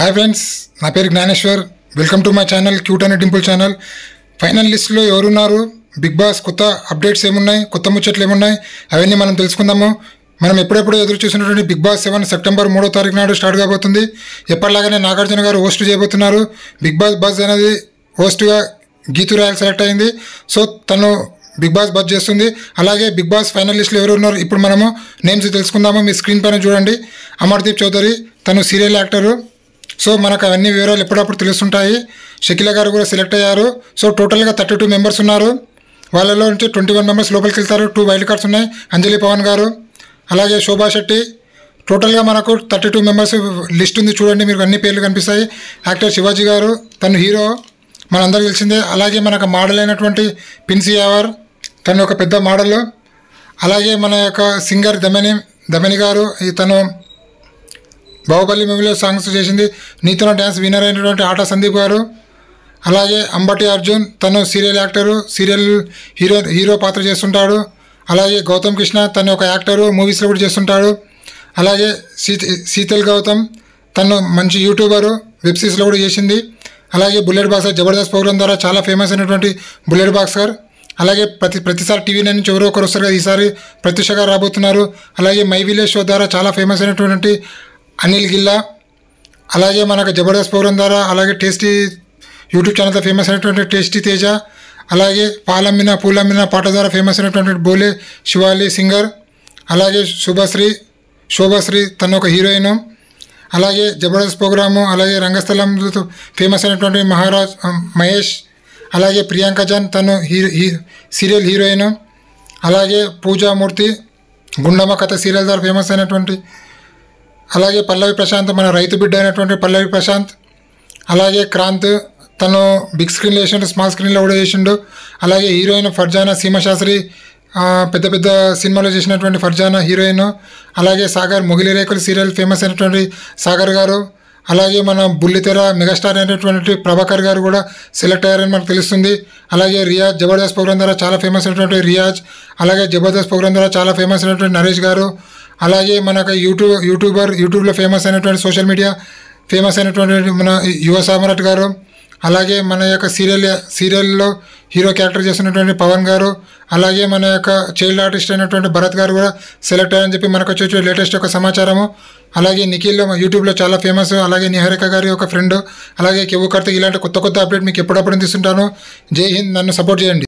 hi friends నా పేరు Gnaneshwar welcome to my channel cute అనే డింపుల్ ఛానల్ ఫైనల్ లిస్ట్లో ఎవరున్నారు బిగ్ బాస్ కొత్త అప్డేట్స్ ఏమున్నాయి కొత్త ముచ్చట్లు ఏమున్నాయి అవన్నీ మనం తెలుసుకుందాము మనం ఎప్పుడెప్పుడు ఎదురు చూసినటువంటి బిగ్ బాస్ సెవెన్ సెప్టెంబర్ మూడో తారీఖు నాడు స్టార్ట్ కాబోతుంది ఎప్పటిలాగానే నాగార్జున గారు హోస్ట్ చేయబోతున్నారు బిగ్ బాస్ బజ్ అనేది హోస్ట్గా గీతు రాయల్ సెలెక్ట్ అయింది సో తను బిగ్ బాస్ బజ్ చేస్తుంది అలాగే బిగ్ బాస్ ఫైనల్ లిస్ట్లో ఎవరు ఉన్నారు ఇప్పుడు మనము నేమ్స్ తెలుసుకుందాము మీ స్క్రీన్ పైన చూడండి అమర్దీప్ చౌదరి తను సీరియల్ యాక్టరు సో మనకు అవన్నీ వివరాలు ఎప్పుడప్పుడు తెలుస్తుంటాయి షకిల గారు కూడా సెలెక్ట్ అయ్యారు సో టోటల్గా థర్టీ టూ మెంబర్స్ ఉన్నారు వాళ్ళలో నుంచి ట్వంటీ వన్ మెంబర్స్ లోపలికి వెళ్తారు టూ వైల్డ్ కార్డ్స్ ఉన్నాయి అంజలి పవన్ గారు అలాగే శోభా శెట్టి టోటల్గా మనకు థర్టీ టూ మెంబర్స్ లిస్ట్ ఉంది చూడండి మీకు అన్ని పేర్లు కనిపిస్తాయి యాక్టర్ శివాజీ గారు తను హీరో మనందరికీ తెలిసిందే అలాగే మనకు మోడల్ అయినటువంటి పిన్సీ యావర్ తను ఒక పెద్ద మోడల్ అలాగే మన యొక్క సింగర్ దమని దమని గారు ఈ తను బాహుబలి మూవీలో సాంగ్స్ చేసింది నీతోన డ్యాన్స్ విన్నర్ అయినటువంటి ఆట సందీప్ గారు అలాగే అంబటి అర్జున్ తను serial actor serial hero hero పాత్ర చేస్తుంటాడు అలాగే గౌతమ్ కృష్ణ తను ఒక యాక్టరు మూవీస్లో కూడా చేస్తుంటాడు అలాగే సీత శీతల్ గౌతమ్ తను మంచి యూట్యూబరు వెబ్ సిరీస్లో కూడా చేసింది అలాగే బుల్లెట్ బాక్సర్ జబర్దస్త్ ప్రోగ్రామ్ ద్వారా చాలా ఫేమస్ అయినటువంటి బుల్లెట్ బాక్సర్ అలాగే ప్రతి ప్రతిసారి టీవీ నుంచి ఎవరో ఒకరు వస్తారు కదా ఈసారి ప్రత్యూష గారు రాబోతున్నారు అలాగే మై విలేజ్ షో ద్వారా చాలా ఫేమస్ అయినటువంటి అనిల్ గిల్లా అలాగే మనకు జబర్దస్త్ ప్రోగ్రామ్ ద్వారా అలాగే టేస్టీ యూట్యూబ్ ఛానల్తో ఫేమస్ అయినటువంటి టేస్టీ తేజ అలాగే పాలమ్మిన పూలమ్మిన పాట ద్వారా ఫేమస్ అయినటువంటి బోలే శివాలి సింగర్ అలాగే శుభశ్రీ శోభశ్రీ తను ఒక హీరోయిన్ అలాగే జబర్దస్త్ ప్రోగ్రాము అలాగే రంగస్థలంతో ఫేమస్ అయినటువంటి మహారాజ్ ఆ, మహేష్ అలాగే ప్రియాంక జాన్ తను హీ హీ సీరియల్ హీరోయిన్ అలాగే పూజామూర్తి గుండమ్మ కథ సీరియల్ ద్వారా ఫేమస్ అయినటువంటి అలాగే పల్లవి ప్రశాంత్ మన రైతు బిడ్డ అయినటువంటి పల్లవి ప్రశాంత్ అలాగే క్రాంత్ తను బిగ్ స్క్రీన్లో చేసిండు స్మాల్ స్క్రీన్లో కూడా చేసిండు అలాగే హీరోయిన్ ఫర్జానా సీమశాస్త్రి ఆ, పెద్ద పెద్ద సినిమాలో చేసినటువంటి ఫర్జానా హీరోయిన్ అలాగే సాగర్ మొగిలి రేకులు సీరియల్ ఫేమస్ అయినటువంటి సాగర్ గారు అలాగే మన బుల్లితెర మెగాస్టార్ అయినటువంటి ప్రభాకర్ గారు కూడా సెలెక్ట్ అయ్యారని మనకు తెలుస్తుంది అలాగే రియాజ్ జబర్దస్త్ ప్రోగ్రామ్ ద్వారా చాలా ఫేమస్ అయినటువంటి రియాజ్ అలాగే జబర్దస్త్ ప్రోగ్రామ్ ద్వారా చాలా ఫేమస్ అయినటువంటి నరేష్ గారు అలాగే మనకు యూట్యూబ్ యూట్యూబర్ యూట్యూబ్లో ఫేమస్ అయినటువంటి సోషల్ మీడియా ఫేమస్ అయినటువంటి మన యువ సామరట్ గారు అలాగే మన యొక్క సీరియల్ సీరియల్లో హీరో క్యారెక్టర్ చేస్తున్నటువంటి పవన్ గారు అలాగే మన యొక్క చైల్డ్ ఆర్టిస్ట్ అయినటువంటి భరత్ గారు కూడా సెలెక్ట్ అయ్యారని చెప్పి మనకు వచ్చే లేటెస్ట్ యొక్క సమాచారము అలాగే నిఖిల్లో యూట్యూబ్లో చాలా ఫేమస్ అలాగే నిహారిక గారి ఒక ఫ్రెండ్ అలాగే కెవ్వు కార్తిక్ ఇలాంటి కొత్త కొత్త అప్డేట్ మీకు ఎప్పుడప్పుడు తీస్తుంటాను జై హింద్ నన్ను సపోర్ట్ చేయండి